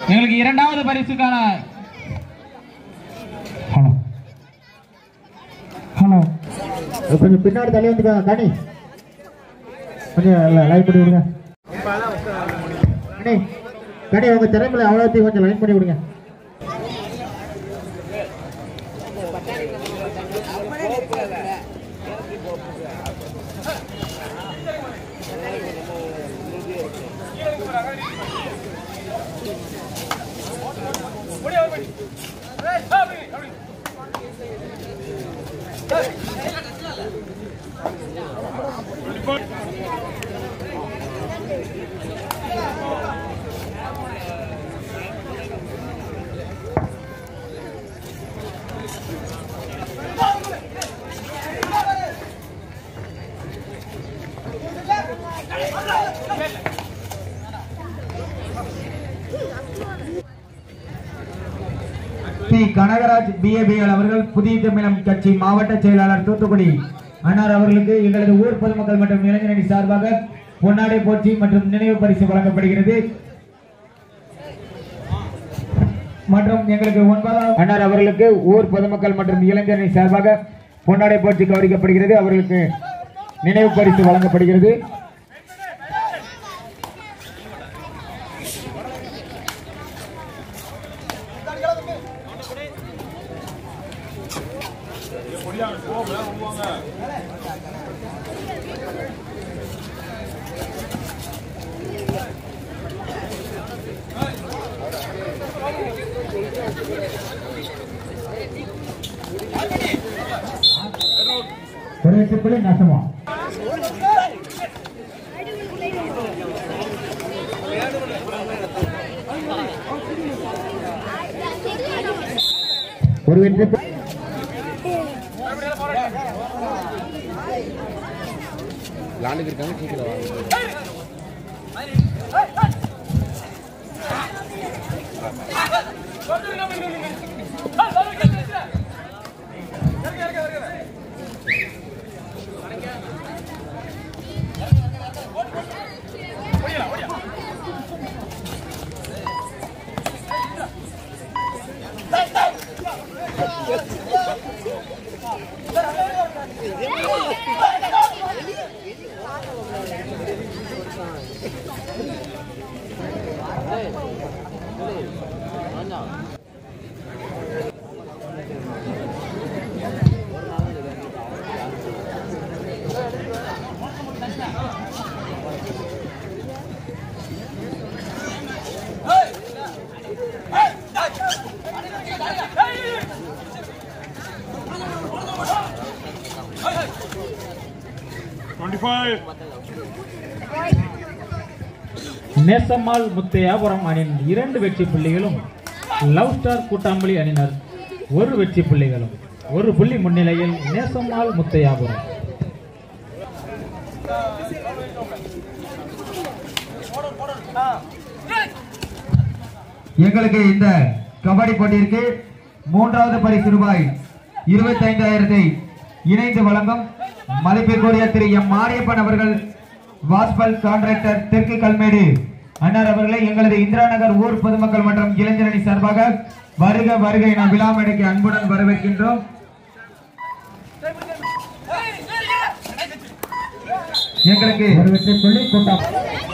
எங்களுக்கு இரண்டாவது பரிசுக்கான hello hello கொஞ்சம் பின்னாடி தள்ளி வந்துக்கோங்க கனி கொஞ்சம் லைன் பண்ணி விடுங்க கனி கனி உங்க திறமையில அவ்வளோத்தையும் கொஞ்சம் லைன் பண்ணி விடுங்க பி கனகராஜ் பிஏபிஎல் அவர்கள் புதிய தமிழம் கட்சி மாவட்ட செயலாளர் தூத்துக்குடி அன்னார் அவர்களுக்கு எங்களது ஊர் பொதுமக்கள் மற்றும் இளைஞரணி சார்பாக பொன்னாடை போற்றி மற்றும் நினைவு பரிசு வழங்கப்படுகிறது மற்றும் எங்களுக்கு ஒன்பதாம் அன்னார் அவர்களுக்கு ஊர் பொதுமக்கள் மற்றும் இளைஞரணி சார்பாக பொன்னாடை போற்றி கௌரவிக்கப்படுகிறது அவர்களுக்கு நினைவு பரிசு வழங்கப்படுகிறது ஒரு வெற்றி நசமா ஒரு வெற்றி புள்ளி. நேசம்மாள் முத்தையாபுரம் அணியின் இரண்டு வெற்றி புள்ளிகளும் லவ் ஸ்டார் கூட்டாம்பலி அணியினர் ஒரு வெற்றி புள்ளிகளும் ஒரு புள்ளி முன்னிலையில் நேசம்மாள் முத்தையாபுரம் எங்களுக்கு இந்த கபடி போட்டியிற்கு மூன்றாவது பரிசு ரூபாய் இருபத்தி ஐந்தாயிரத்தை இணைந்து வழங்கும் மதிப்பிற்குரிய திரு எம் மாரியப்பன் அவர்கள் வாஸ்பல் கான்ட்ராக்டர் தெற்கு கல்மேடு அன்னார் அவர்களை எங்களது இந்திரா நகர் ஊர் பொதுமக்கள் மற்றும் இளைஞரணி சார்பாக வருக வருக என விழா மேடைக்கு அன்புடன் வரவேற்கின்றோம் எங்களுக்கு ஒரு வெற்றி புள்ளி கூட்டம்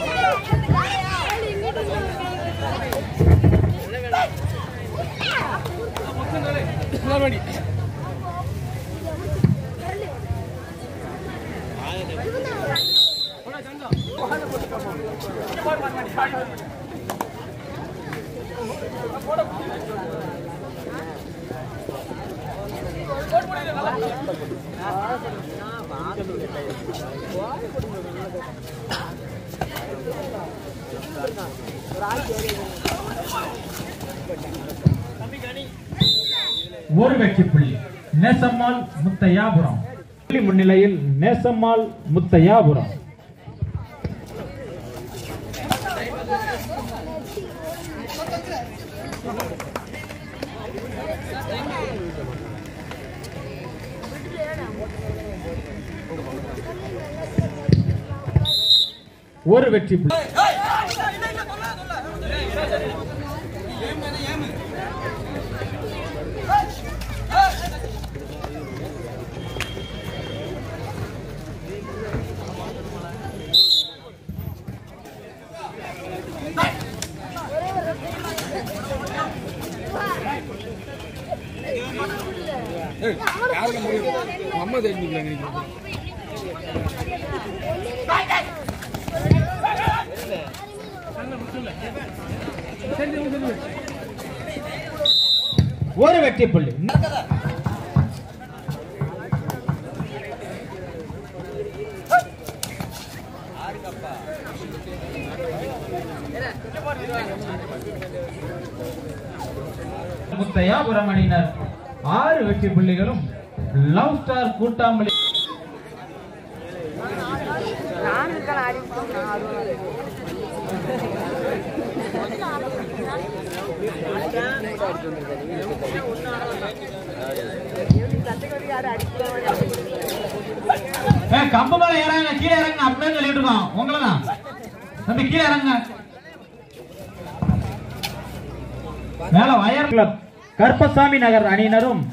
ஒரு வெற்றி புள்ளி நேசம்மாள் முத்தையாபுரம் புள்ளி முன்னிலையில் நேசம்மாள் முத்தையாபுரம் ஒரு வெற்றி புள்ளி ஒரு வெற்றி புள்ளி முத்தையாபுரம் அணியினர் ஆறு வெற்றி புள்ளிகளும் லவ் ஸ்டார் கூட்டாம்பலி ஏய், கம்பு மேல ஏறாங்க கீழே இறங்க அப்படின்னு சொல்லிட்டு இருக்கோம் உங்களை தான் தம்பி கீழே இறங்க மேல வயர் கிளப் கருப்பசாமி நகர் அணியினரும்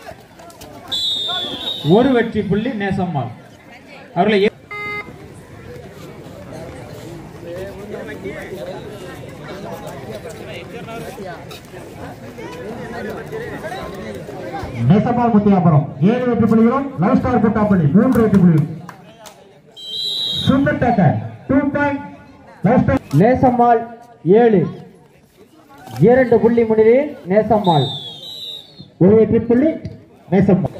ஒரு வெற்றி புள்ளி நேசம்மாள் அவர்களை ஏ- நேசமால் முத்தியாபுரம் ஏழு வெற்றி புள்ளிகளும் லவ் ஸ்டார் குட்டாப்பள்ளி மூன்று வெற்றி புள்ளிகளும் சுந்தர் tackle two point Love Star Nesammal ஏழு இரண்டு புள்ளி முன்னிலையில் நேசம்மாள் ஒரு வெற்றி புள்ளி நேசம்மாள்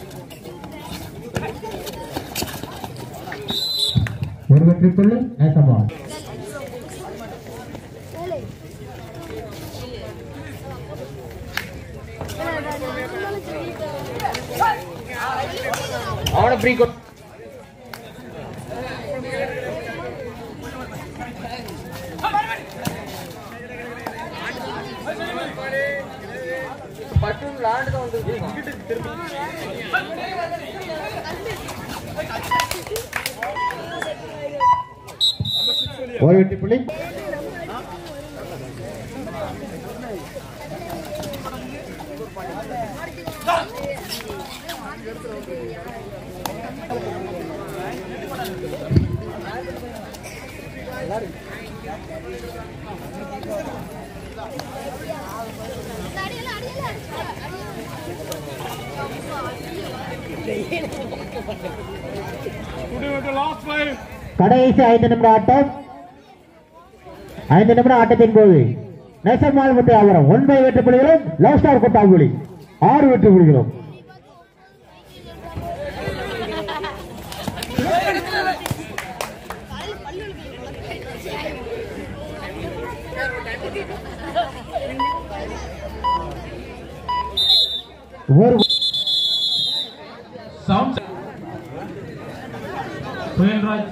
ஒரு வெற்றி புள்ளி நேசம்மாள் அவனை ஃப்ரீ கொட் ஒரு வெற்றி புள்ளி கடைசி ஐந்து நிமிட ஆட்டம் ஐந்து நிமிட ஆட்டத்தின் போது நேசம்மாள் முத்தியாபுரம் ஒன்பது வெற்றி புள்ளிகளும் லவ் ஸ்டார் குட்டாங்குழி ஆறு வெற்றி புள்ளிகளும் ஒரு சவுண்ட் புயல்ராஜ்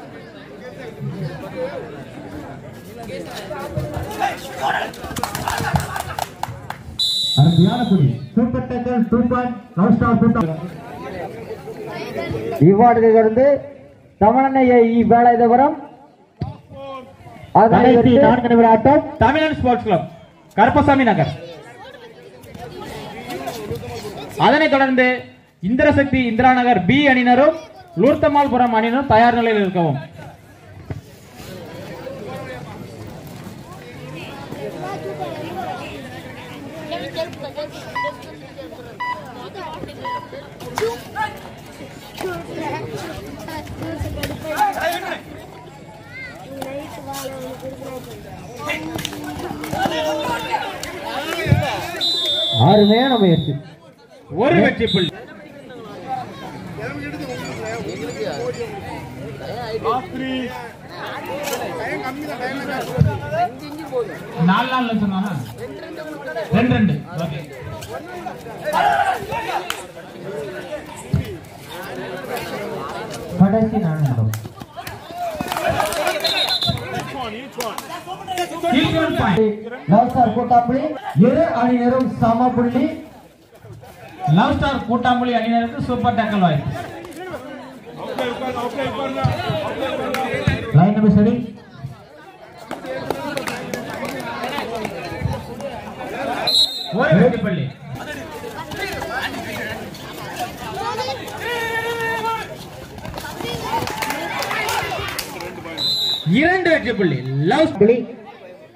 அருமையான புள்ளி super tackle two point Love Star கூட்டம் இவ்வாறு தொடர்ந்து தமிழனைய வேலாயுதபுரம் அதனை கடைசி அடுத்து நான்கு நிமிட ஆட்டம் தமிழன் ஸ்போர்ட்ஸ் கிளப் கருப்பசாமி நகர் அதனைத் தொடர்ந்து இந்திரசக்தி இந்திரா நகர் பி அணியினரும் லூர்த்தமால்புரம் அணியினரும் தயார் நிலையில் இருக்கவும் அருமையான முயற்சி ஒரு வெற்றி புள்ளி நாலு நாள்ல சொன்னாங்க ரெண்டு ரெண்டு ஓகே கடைசி நான்கு நிமிடம் கீழ்கடன் பாயிண்ட் லவ் ஸ்டார் கூட்டாப்புள்ளி இரு அணியினரும் சம புள்ளி லவ் ஸ்டார் கூட்டாம்புலி அணியினருக்கு சூப்பர் டேக்கல் வாய்ப்பு லைன் நம்பர் சரி ஒரு வெற்றி புள்ளி இரண்டு வெற்றி புள்ளி லவ் புள்ளி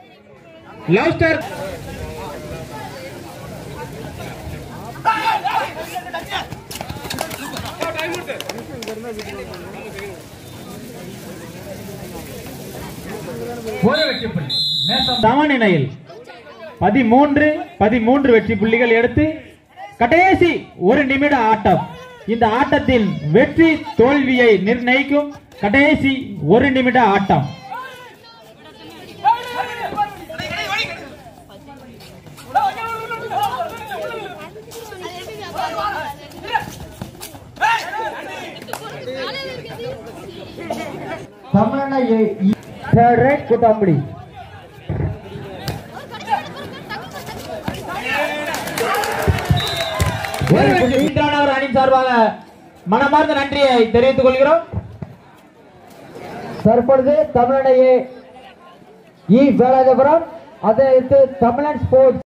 லவ் ஸ்டார் ஒரு வெற்றி புள்ளி நேசம் சமநிலையில் பதிமூன்று பதிமூன்று வெற்றி புள்ளிகள் எடுத்து கடைசி ஒரு நிமிட ஆட்டம் இந்த ஆட்டத்தில் வெற்றி தோல்வியை நிர்ணயிக்கும் கடைசி ஒரு நிமிட ஆட்டம் தமிழனை தேர்ட் ரேட் கூட்டாம்படி இன்றானவர் அணி சார்பாக மனமார்ந்த நன்றியை தெரிவித்துக் கொள்கிறோம் தற்பொழுது தமிழனையே இ வேலாயுதபுரம் அதை அடுத்து தமிழன் ஸ்போர்ட்ஸ்